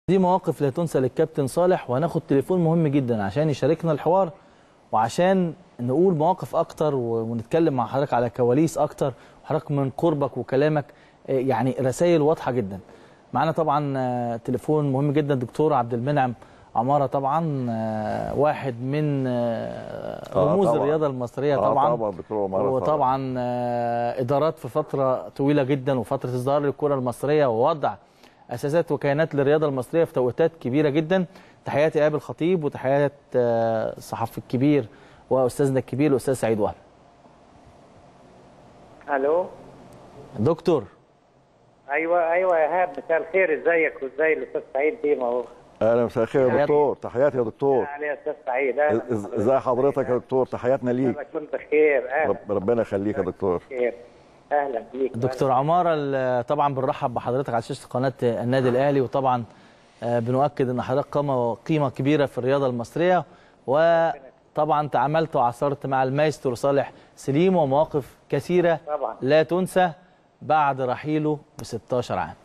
دي مواقف لا تنسى للكابتن صالح وهناخد تليفون مهم جدا عشان يشاركنا الحوار وعشان نقول مواقف اكتر ونتكلم مع حضرتك على كواليس اكتر وحضرتك من قربك وكلامك آه، يعني رسائل واضحه جدا معانا طبعا آه، تليفون مهم جدا دكتور عبد المنعم عماره طبعا آه، واحد من آه، آه، رموز طبعاً. الرياضه المصريه آه، طبعا طبعا دكتور عمارة وطبعا آه، ادارات في فتره طويله جدا وفتره ازدهار للكره المصريه ووضع اساسات وكيانات للرياضه المصريه في توقيتات كبيره جدا تحياتي ايهاب الخطيب وتحيات آه، الصحفي الكبير واستاذنا الكبير الاستاذ سعيد وهب الو دكتور ايوه ايوه يا ايهاب مساء الخير ازيك وازاي الاستاذ سعيد دي ما هو اهلا مساء الخير يا تحياتي. دكتور تحياتي يا دكتور علي يا استاذ سعيد اهلا إز- ازي حضرتك يا دكتور تحياتنا ليك انا كنت بخير اهلا رب ربنا يخليك يا دكتور بخير اهلا بيك دكتور عماره ال- طبعا بنرحب بحضرتك على شاشه قناه النادي الاهلي وطبعا آه، بنؤكد ان حضرتك قامه قيمه كبيره في الرياضه المصريه وطبعا تعاملت وعاصرت مع المايسترو صالح سليم ومواقف كثيره طبعا لا تنسى بعد رحيله ب 16 عام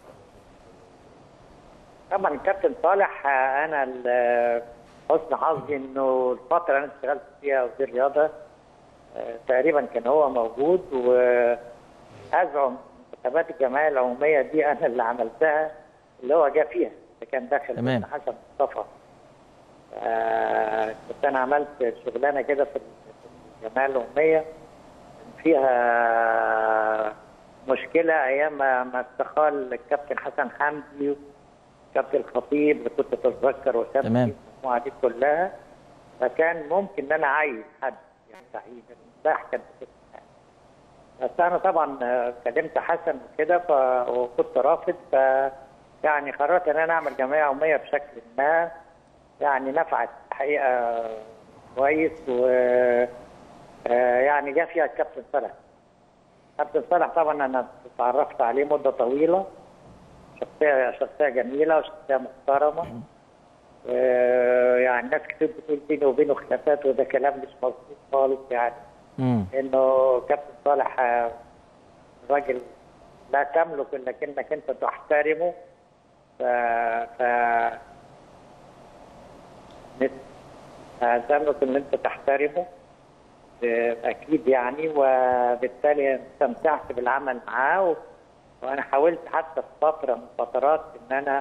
طبعا الكابتن صالح آه، انا ال- حسن حظي انه الفتره اللي انا اشتغلت فيها وزير الرياضه آه، تقريبا كان هو موجود وازعم انتخابات الجمعيه العموميه دي انا اللي عملتها اللي هو جه فيها اللي كان داخل تمام. حسن مصطفى آه، كنت انا عملت شغلانه كده في الجمعيه العموميه كان فيها مشكله ايام ما ما استقال الكابتن حسن حمدي كابتن الخطيب اللي كنت تتذكر وسام تمام. المجموعه دي كلها فكان ممكن ان انا اعين حد يعني تعيين المفتاح كان بتفتح. بس انا طبعا آه، كلمت حسن وكده ف- وكنت رافض ف يعني قررت ان انا اعمل جمعيه عموميه بشكل ما يعني نفعت الحقيقه كويس و آه، يعني جه فيها الكابتن صالح كابتن صالح طبعا انا اتعرفت عليه مده طويله شخصيه شخصيه جميله وشخصيه محترمه آه، يعني ناس كتير بتقول بيني وبينه خلافات وده كلام مش مظبوط خالص يعني امم انه كابتن صالح آه، راجل لا تملك الا انك انت تحترمه ف ف نت- تملك ان انت تحترمه آه، اكيد يعني وبالتالي استمتعت بالعمل معاه و... وانا حاولت حتى في فتره من الفترات ان انا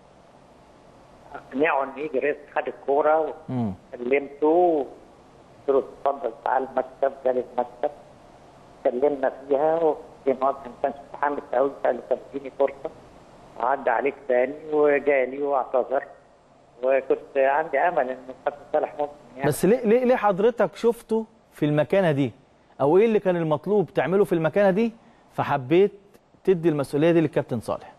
اقنعه انه يجي رئيس اتحاد الكوره امم كلمته قلت له اتفضل تعال المكتب جالي المكتب اتكلمنا فيها وفي مرة ما كانش متحمس قوي قال لي طب اديني فرصه عدى عليك تاني وجالي واعتذر وكنت عندي امل ان الكابتن صالح ممكن يعني بس ليه ليه ليه حضرتك شفته في المكانه دي او ايه اللي كان المطلوب تعمله في المكانه دي فحبيت تدي المسؤوليه دي للكابتن صالح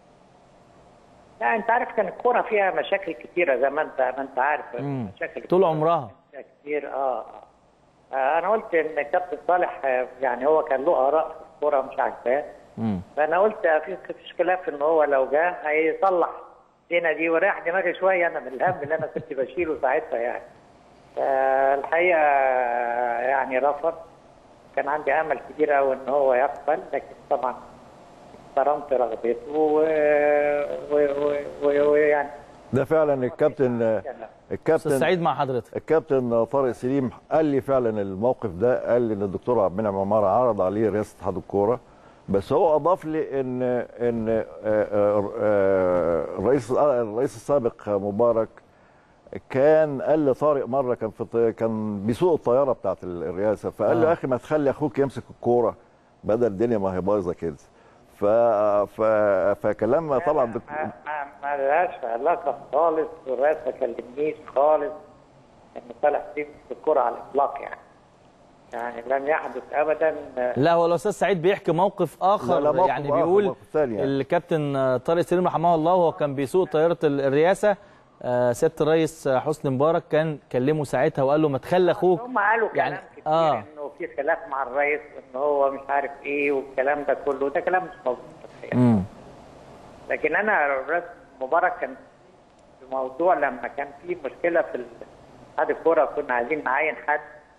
لا انت عارف كان الكوره فيها مشاكل كتيره زي ما انت ما انت عارف مم. مشاكل طول كتيرة. عمرها فيها كتير اه آه. آه، انا قلت ان الكابتن صالح آه، يعني هو كان له اراء في الكوره مش عاجباه امم فانا قلت في فيش خلاف ان هو لو جه هيصلح الدنيا دي وريح دماغي شويه انا من الهم اللي انا كنت بشيله ساعتها يعني فالحقيقه يعني رفض كان عندي امل كبير قوي ان هو يقبل لكن طبعا احترمت رغبته و- و- و- و- ويعني ده فعلا الكابتن استاذ الكابتن سعيد مع حضرتك الكابتن طارق سليم قال لي فعلا الموقف ده قال لي ان الدكتور عبد المنعم عماره عرض عليه رئاسه اتحاد الكوره بس هو اضاف لي ان ان آه، آه، آه، الرئيس الرئيس السابق مبارك كان قال لطارق مره كان في الط- كان بيسوق الطياره بتاعت الرئاسه فقال له آه. يا اخي ما تخلي اخوك يمسك الكوره بدل الدنيا ما هي بايظه كده ف ف فكلام طبعا دك- ما, ما, ما لهاش علاقه خالص والرئيس ما كلمنيش خالص ان صالح سليم في الكوره على الاطلاق يعني يعني لم يحدث ابدا لا هو الاستاذ سعيد بيحكي موقف اخر لا، لا، موقف يعني آخر، بيقول موقف ثاني يعني. الكابتن طارق سليم رحمه الله وهو كان بيسوق طياره ال- الرئاسه آه، سياده الرئيس حسني مبارك كان كلمه ساعتها وقال له ما تخلي اخوك هم قالوا كلام يعني- كتير آه. انه في خلاف مع الرئيس وان هو مش عارف ايه والكلام ده كله ده كلام مش مظبوط الحقيقة. امم لكن انا الرئيس مبارك كان في موضوع لما كان في مشكله في ال- اتحاد الكوره كنا عايزين نعين حد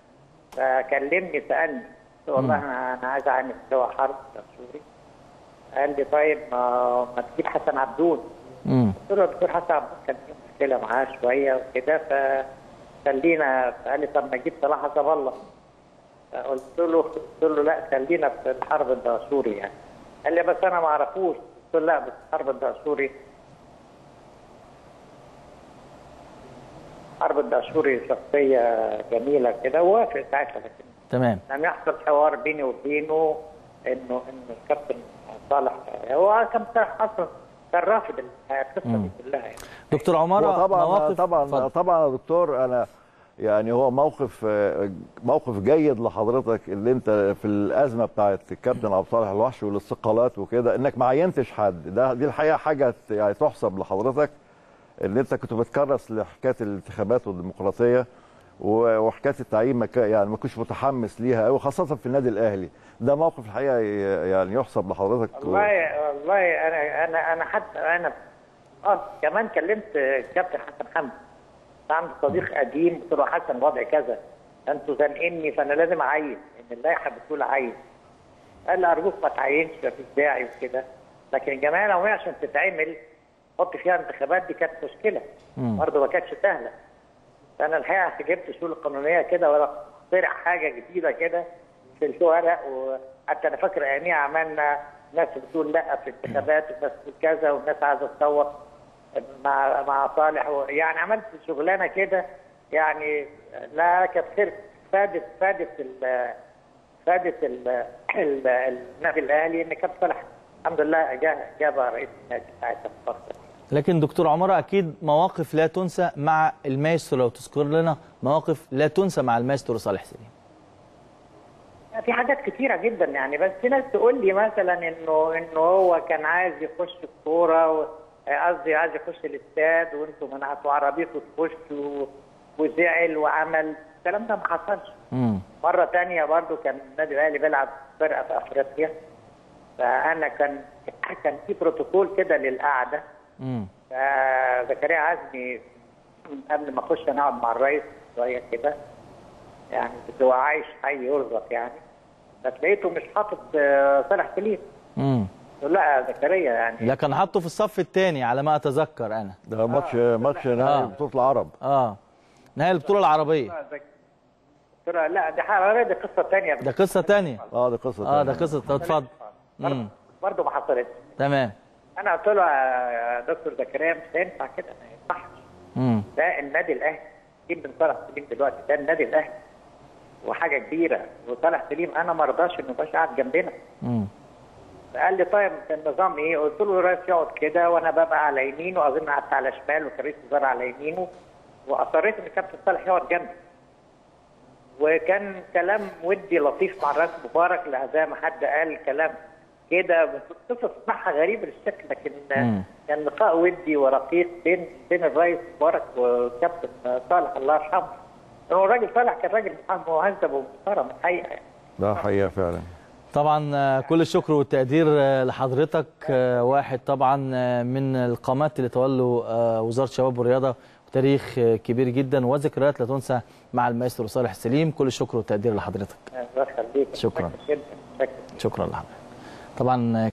فكلمني سالني قلت والله انا انا عايز اعين مستوى حرب سوري قال لي طيب ما, ما تجيب حسن عبدون امم قلت له الدكتور حسن عباس كان في مشكله معاه شويه وكده فخلينا فقال لي طب ما اجيب صلاح حسب الله فقلت له قلت له لا خلينا في الحرب الدهشوري يعني قال لي بس انا ما اعرفوش قلت له لا بس الحرب الدهشوري حرب الدهشوري شخصيه جميله كده ووافق ساعتها لكن تمام لم يحصل حوار بيني وبينه انه انه الكابتن صالح هو كان اصلا كان رافض القصه دي كلها يعني دكتور عماره هو طبعا مواقف طبعا اتفضل. طبعا يا دكتور انا يعني هو موقف آه، موقف جيد لحضرتك اللي انت في الازمه بتاعت الكابتن عبد الصالح الوحش والاستقالات وكده انك ما عينتش حد ده دي الحقيقه حاجه يعني تحسب لحضرتك ان انت كنت بتكرس لحكايه الانتخابات والديمقراطيه و- وحكايه التعيين ما كا- يعني ما كنتش متحمس ليها قوي خاصه في النادي الاهلي ده موقف الحقيقه ي- يعني يحسب لحضرتك والله والله انا انا انا حتى انا اه كمان كلمت الكابتن حسن حمدي كان عندي صديق قديم قلت له حسن الوضع كذا انتوا زنقني فانا لازم اعين ان اللائحه بتقول عين قال لي ارجوك ما تعينش مفيش داعي وكده لكن الجمعيه العموميه عشان تتعمل حط فيها انتخابات دي كانت مشكله برضه ما كانتش سهله فانا الحقيقه جبت الشؤون القانونيه كده ولا اخترع حاجه جديده كده في الورق وحتى انا فاكر اياميها عملنا ناس بتقول لا في الانتخابات وناس بتقول كذا والناس عايزه تصوت مع مع صالح و- يعني عملت شغلانه كده يعني لا كانت خير فادت فادت ال فادت ال ال- النادي الاهلي ان كابتن صالح الحمد لله جا- جاب رئيس النادي ساعتها في الفترة دي. لكن دكتور عماره اكيد مواقف لا تنسى مع المايسترو لو تذكر لنا مواقف لا تنسى مع المايسترو صالح سليم في حاجات كتيرة جدا يعني بس في ناس تقول لي مثلا انه انه هو كان عايز يخش الكورة و- قصدي عايز يخش الاستاد وانتم منعتوا عربيته تخش و- وزعل وعمل الكلام ده ما حصلش امم مرة تانية برضو كان النادي الأهلي بيلعب فرقة في أفريقيا فأنا كان كان في بروتوكول كده للقعدة امم فزكريا عزمي قبل ما اخش انا اقعد مع الرئيس شويه كده يعني كنت هو عايش حي يرزق يعني بس لقيته مش حاطط آه، صالح سليم امم قلت له لا يا زكريا يعني لا كان حاطه في الصف الثاني على ما اتذكر انا ده ماتش ماتش نهائي آه. بطوله العرب اه نهايه البطوله العربيه لا زك- قلت له لا دي حاجه دي قصه ثانيه ده قصه ثانيه اه دي قصه اه ده تانية. قصه طب اتفضل امم برضه ما حصلتش تمام انا قلت له يا دكتور زكريا مش هينفع كده ما ينفعش امم ده النادي الاهلي سيب بن صالح سليم دلوقتي ده النادي الاهلي وحاجه كبيره وصالح سليم انا ما رضاش انه يبقاش قاعد جنبنا امم قال لي طيب النظام ايه؟ قلت له الرئيس يقعد كده وانا ببقى على يمينه واظن قعدت على شمال وكان رئيس الوزراء على يمينه واصريت ان كابتن صالح يقعد جنبي. وكان كلام ودي لطيف مع الرئيس مبارك لا زي ما حد قال كلام كده قصص تسمعها غريبه للشكل لكن مم. كان لقاء ودي ورقيق بين بين الرئيس مبارك وكابتن صالح الله يرحمه. هو الراجل صالح كان راجل مهذب ومحترم الحقيقه يعني. ده حقيقه فعلا طبعا آه، كل الشكر والتقدير آه، لحضرتك آه، واحد طبعا آه، من القامات اللي تولوا آه، وزاره الشباب والرياضه وتاريخ آه، كبير جدا وذكريات لا تنسى مع المايسترو صالح سليم كل الشكر والتقدير لحضرتك الله يخليك شكراً. متشكر جدا متشكر شكرا لحضرتك طبعا آه،